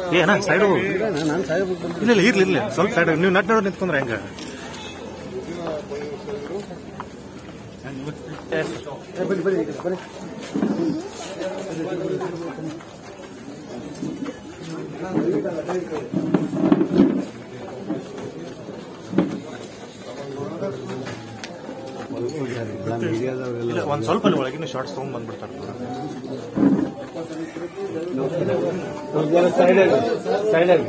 ಏ ಅಣ್ಣ ಸೈಡ್ ಹೋಗು ನಾನು ಸಾಹೇಬ್ರಿಗೆ ಬಂದು ಇಲ್ಲ ಇಲ್ಲ ಇರ್ಲಿ ಇರ್ಲಿ ಸ್ವಲ್ಪ ಸೈಡ್ ನೀವು ನಟ್ ನೋಡ್ ನಿಂತ್ಕೊಂಡ್ರೆ ಹೆಂಗ ಏ, ಬನ್ನಿ ಬನ್ನಿ ಈ ಕಡೆ, ಬನ್ನಿ ಇಲ್ಲ ಒಂದ್ ಸ್ವಲ್ಪ ಅಲ್ಲಿ ಒಳಗಿನ ಶಾರ್ಟ್ಸ್ ತಗೊಂಡ್ ಬಂದ್ಬಿಡ್ತಾರೆ ಸೈಡ್ ಸೈಡ್ ಆಗಿ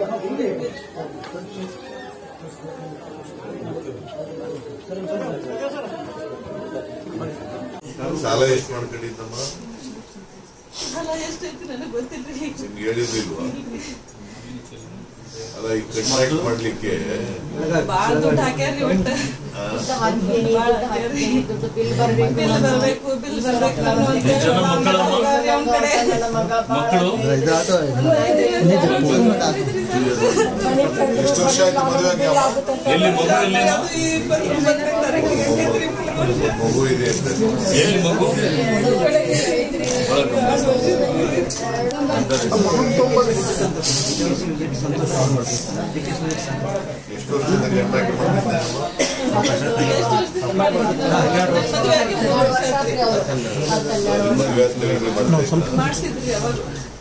ಸಾಲ ಎಷ್ಟು ಮಾಡ್ಕೊಂಡಿದ್ದಮ್ಮ ಸಾಲ ಎಷ್ಟೈತಿ ನನಗೆ ಗೊತ್ತಿಲ್ರಿ ನಿಮ್ಗೆ ಹೇಳಿರ್ಲಿಲ್ವಾ ಅಲ್ಲ ಈ ಕಾಂಟ್ರಾಕ್ಟ್ ಮಾಡ್ಲಿಕ್ಕೆ ಬಾಳ ದುಡ್ಡು ಹಾಕ್ಯಾರ್ರಿ ಒಟ್ಟ ಬಿಲ್ ಬರ್ಬೇಕು ಬಿಲ್ ಬರ್ಬೇಕು ನಾನು ಅಂತ ಹೇಳಿ ಹೋಗಾರಿ ಅವ್ನ್ ಕಡೆ ಮಕ್ಕಳು ಎಷ್ಟು ವರ್ಷ ಆಯ್ತು ಮದುವೆ ಆಗಿ ಅಮ್ಮ? ಎಲ್ಲಿ ಮಗು ಎಲ್ಲಿ ಅದು ಇಪ್ಪತ್ತೊಂಬತ್ತನೇ ತಾರೀಕಿಗೆ ಆಗೈತ್ರಿ ಮೂರು ವರ್ಷ. ಮಗು ಇದೆ ಅಂತ ಎಲ್ಲಿ ಮಗು ಎಷ್ಟು ವರ್ಷದಿಂದ ಕಾಂಟ್ರಾಕ್ಟ್ ಮಾಡಿದ್ದೆ ಅಮ್ಮ? ಮದುವೆ ಆಗಿ ಮೂರು ವರ್ಷ ಆತ್ರಿ. ಮದುವೆ ಆದ್ಮೇಲೆ ನೀವು ಮಾಡ್ತಾ ಇದ್ರಾ? ಮಾಡ್ಸಿದ್ರಿ ಅವಾಗ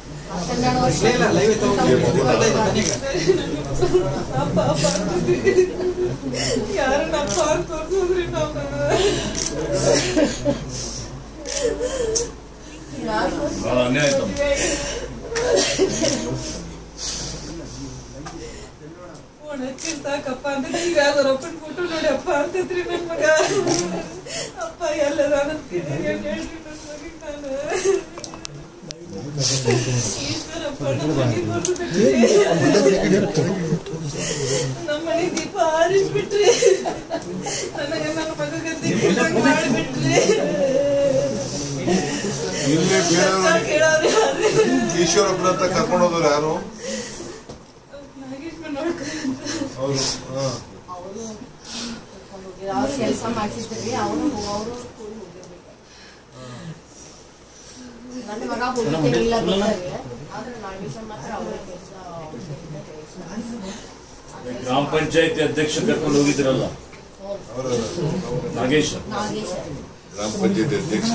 ಈ ಮಗುನ ಅಪ್ಪ ಅಪ್ಪ ಅಂತಿದ್ರಿ. ಯಾರನ್ನ ಅಪ್ಪ ಅಂತ ತೋರ್ಸೋದ್ರಿ ನಾವು ಬಹಳ ಅನ್ಯಾಯ ಆಯ್ತಮ್ಮ ಫೋನ್ ಹಚ್ಚಿರ್ ಸಾಕಪ್ಪ ಅಂತ ಈಗ ಯಾವ್ದಾರ ಒಪ್ಪನ್ ಫೋಟೋ ನೋಡಿ ಅಪ್ಪ ಅಂತೈತ್ರಿ ನನ್ ಮಗ ಅಪ್ಪ ಎಲ್ಲದ ಅಂತ ಹೇಳ್ರಿ ನನ್ ಮಗಿಗ್ ನಾನು ಈಶ್ವರಪ್ಪ ನನ್ ಮಗಿಗ್ ಕೊಡ್ಬಿಟ್ರಿ. ನಮ್ಮ ಮನೆ ದೀಪ ಆರಿಸ್ಬಿಟ್ರಿ ನನಗೆ ನನ್ನ ಮಗಗೆ ದೀಪ ಮಾಡಿಬಿಟ್ರಿ ಇಲ್ಲೇ ಬೇರೆಯವ್ರು ಕೇಳೋರು ಯಾರು ಈಶ್ವರಪ್ಪನ ಹತ್ರ ಕರ್ಕೊಂಡು ಹೋದವ್ರು ಯಾರು ನಾಗೇಶ್ವರ ನೋಡ್ಕೊಂಡು ಅವರು ಹಾ ಅವ್ರು ಕೆಲಸ ಮಾಡ್ಸಿದ್ರಿ ಅವರು ಅವರು ಸ್ಕೂಲ್ ಹೋಗಿರ್ಬೇಕು ನನ್ನ ಮಗ ಹೋಗಿದ್ದಿಲ್ಲ ಗೊತ್ತಾಗಿ ಆದ್ರೆ ನಾಗೇಶ ಮಾತ್ರ ಅವ್ರ ಕೆಲಸ ಗ್ರಾಮ ಪಂಚಾಯತಿ ಅಧ್ಯಕ್ಷ ಕರ್ಕೊಂಡು ಹೋಗಿದ್ರಲ್ಲ ಅವರ ನಾಗೇಶ್ ನಾಗೇಶ ಗ್ರಾಮ ಪಂಚಾಯತ್ ಅಧ್ಯಕ್ಷ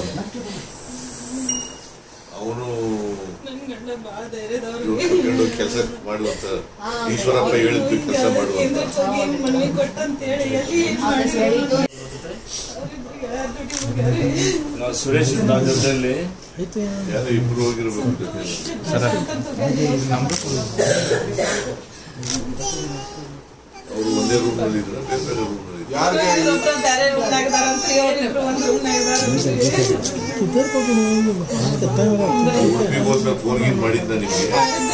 ಅವನು ನನ್ ಗಂಡ ಬಾಳ ಧೈರ್ಯದವ್ರು ಕರ್ಕೊಂಡು ಕೆಲಸ ಮಾಡುವಂತ ಈಶ್ವರಪ್ಪ ಹೇಳಿದ್ದು ಕೆಲಸ ಮಾಡುವಂತ ಮನವಿ ಕೊಟ್ಟಂತೇಳಿ ಎಲ್ಲಿ ಏನ್ ಅವ್ರ ಮಾಡಿದ್ರು? ಹೇಳಿದ್ದು ಅವ್ರಿಬ್ರಿಗೆ ಯಾರ್ ದುಡ್ಡು ಹೋಗ್ಯಾರಿ? ನಾವು ಸುರೇಶ್ ಜೊತೆಯಲ್ಲಿ ಯಾರೋ ಇಬ್ರು ಹೋಗಿರ್ಬೇಕು ಜೊತೆಲಿ. ಅವರು ಒಂದೇ ರೂಮ್ ನಲ್ಲಿ ಇದ್ರು ಬೇರೆ ಬೇರೆ ರೂಮ್ ನಲ್ಲಿ ಇದ್ರು. ಯಾರಿಗೆ ಇನ್ನೊಬ್ರು ಬೇರೆ ರೂಮ್ನಾಗ ಇದಾರಂತ್ರಿ, ಅವ್ರಿಬ್ರು ಒಂದ್ ರೂಮ್ನಾಗ ಇದಾರಂತ್ರಿ. ಉಡುಪಿಗೆ ಹೋದ್ಮೇಲೆ ಫೋನ್ ಗೀನ್ ಮಾಡಿದ್ದ ನಿಮ್ಗೆ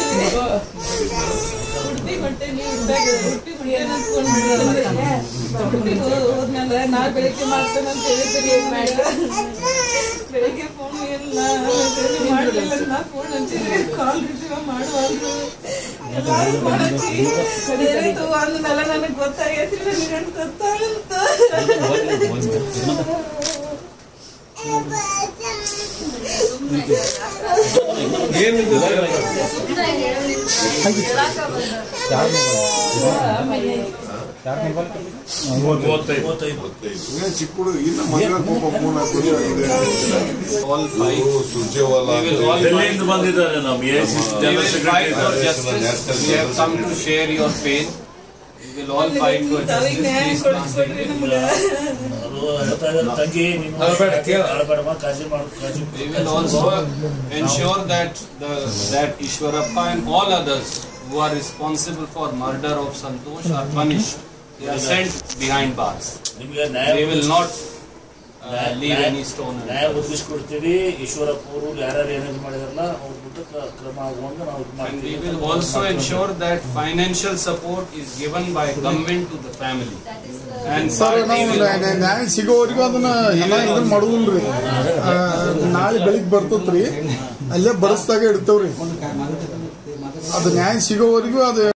ಉಡ್ಪಿ ಹೊಂಟೇನಿ, ಉಡ್ಪ್ಯಾಗ ಉಡ್ಪಿ ಹೊಂಟೇನಿ ಅಂತ ಫೋನ್ ಮಾಡಿದ್ರಂತ್ರಿ. ಉಡ್ಪಿಗ್ ಹೋ- ಹೋದ್ಮೇಲೆ ನಾ ಬೆಳಿಗ್ಗೆ ಮಾಡ್ತೇನಂತ ಹೇಳಿದ್ರಿ ಏನ್ ಮಾಡಿಲ್ಲ. ಬೆಳಿಗ್ಗೆ ಫೋನ್ ಇಲ್ಲ ಮೆಸೇಜ್ ಮಾಡ್ಲಿಲ್ಲ ನಾ ಫೋನ್ ಹಚ್ಚಿದ್ರಿ ಕಾಲ್ ರಿಸೀವ್ ಮಾಡುವಲ್ರು ಎಲ್ಲಾರು ಫೋನ್ ಹಚ್ಚಿ ಏನಾಯ್ತು ಅಂದ್ಮೇಲೆ ನನಗ್ ಗೊತ್ತಾಗೈತ್ರಿ ನನ್ ಗಂಡ ಸತ್ತಾನಂತ ಮೂವತ್ತೈದು ಗೊತ್ತೈದು ಚಿಕ್ಕ ಹುಡುಗ ಇನ್ನು ಮದುವೆ ಪಾಪ ಮೂರ್ ನಾಲ್ಕು ವರ್ಷ ಆಗಿದೆ ಇವ್ರು ಸುರ್ಜೇವಾಲ ಅಂತ ಹೇಳಿ ಡೆಲ್ಲಿಯಿಂದ ಬಂದಿದ್ದಾರೆ ನಾವು A C general secretary for justice. We have come to share your pain. We will all fight for ಸಾವಿಗೆ justice. ನ್ಯಾಯ Please ಕೊಡಿಸ್ಕೊಡ್ರಿ translate it. ತಂಗಿ We will also ensure that the that Ishwarappa and all others who are responsible for murder of Santosh are punished. They are sent behind bars. ನಿಮ್ಗೆ They will ನ್ಯಾಯ not uh, leave any stone ನ್ಯಾಯ unturned. ಒದಗಿಸ್ಕೊಡ್ತೀವಿ ಈಶ್ವರಪ್ಪ ಅವರು ಯಾರ್ಯಾರು ಏನೇನು ಮಾಡಿದಾರಲ್ಲ ಅವ್ರ ಬಿಟ್ಟು ಕ್ರಮ ಆಗುವಂಗ ನಾವು ಇದು And we ಮಾಡ್ತೀವಿ will also ensure that financial support is given by government to the family. And sir party ನಾವು will- ನ್ಯಾಯ- ನ್ಯಾಯ ಸಿಗೋವರೆಗೂ ಅದನ್ನ ಎಲ್ಲ ಇದನ್ನ ಮಾಡುದಿಲ್ರಿ ಆ, ನಾಳೆ ಬೆಳಿಗ್ಗೆ ಬರ್ತತ್ರಿ ಅಲ್ಲೇ ಬರಸ್ದಾಗ ಇಡ್ತೇವ್ರಿ ಅದು ನ್ಯಾಯ ಸಿಗೋವರೆಗೂ ಅದು